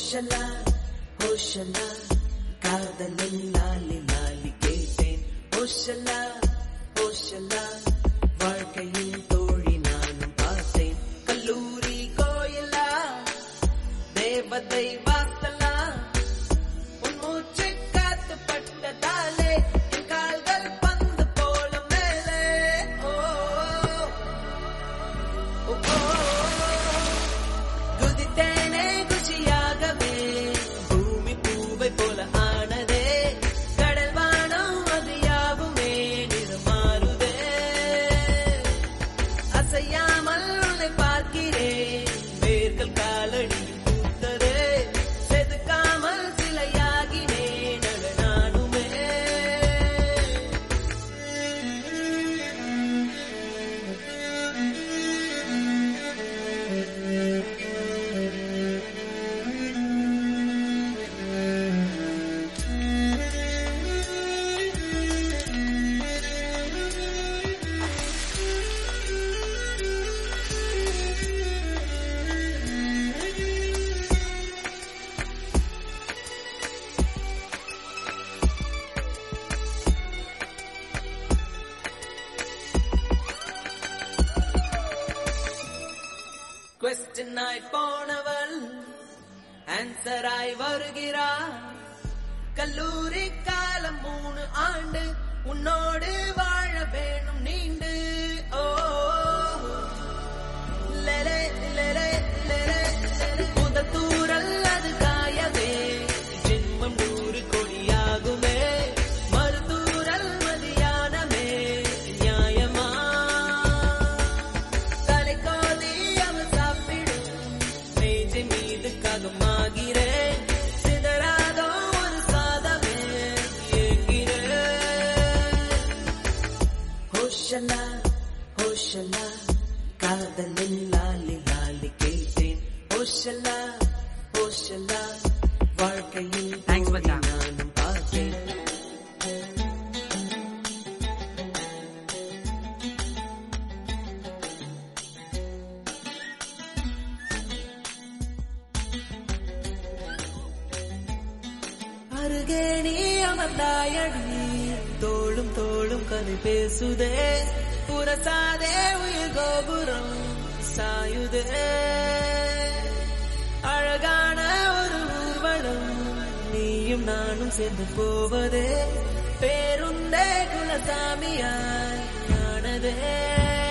ஹோஷலா ஹோஷலா காதலில் லாலி லாலி கேட்டேன் ஹோஷலா ஹோஷலா வாழ்க்கையில் தோழி நானும் பார்த்தேன் கல்லூரி கோயிலா தேவதை வாசலா உன் மூச்சு காத்து பட்டதாலே என் கால்கள் பந்து போல மேலே ஓ ஓ, ஓ, குதித்தேனே குஷியாகவே பூமி பூவை போல ஆனதே கடல் வானம் அது யாவுமே நிறமாறுதே அசையாமல் உன்னை பார்க்கிறேன் வேர்கள் காலடியில் பூத்ததே செதுக்காமல் சிலையாகினேன் அட நானுமே கொஸ்டின் ஆய் போனவள் ஆன்சர் ஆய் வருகிறார் கல்லூரி காலம் மூணு ஆண்டு உன்னோடு வாழ வேணும் நீண்டு ஓ லெலே, லெலே, லெலே, லெலே. முதல் தூறல் அது காயவே ஜென்மம் நூறு கொடியாகுமே மறுதூரல் மதியானமே நியாயமா தலைக்கோதி அவன் சாப்பிடும் மேஜை மீது ககமாகிறேன் சிதறாதோ ஒரு சாதமே ஏங்கிறேன் ஹோஷலா ஹோஷலா காதலில் லாலி லாலி கேட்டேன் ஹோஷலா ஹோஷலா வாழ்க்கையில் Thanks, மச்சான். நானும் பார்த்தேன் அருகே நீ அமர்ந்தாயடி தோளும் தோளும் கதை பேசுதே புரசாதே உயிர் கோபுரம் சாயுதே அழகான ஒரு ஊர்வலம் நீயும் நானும் சேர்ந்து போவதே பேருந்தே குலசாமியாய் ஆனதே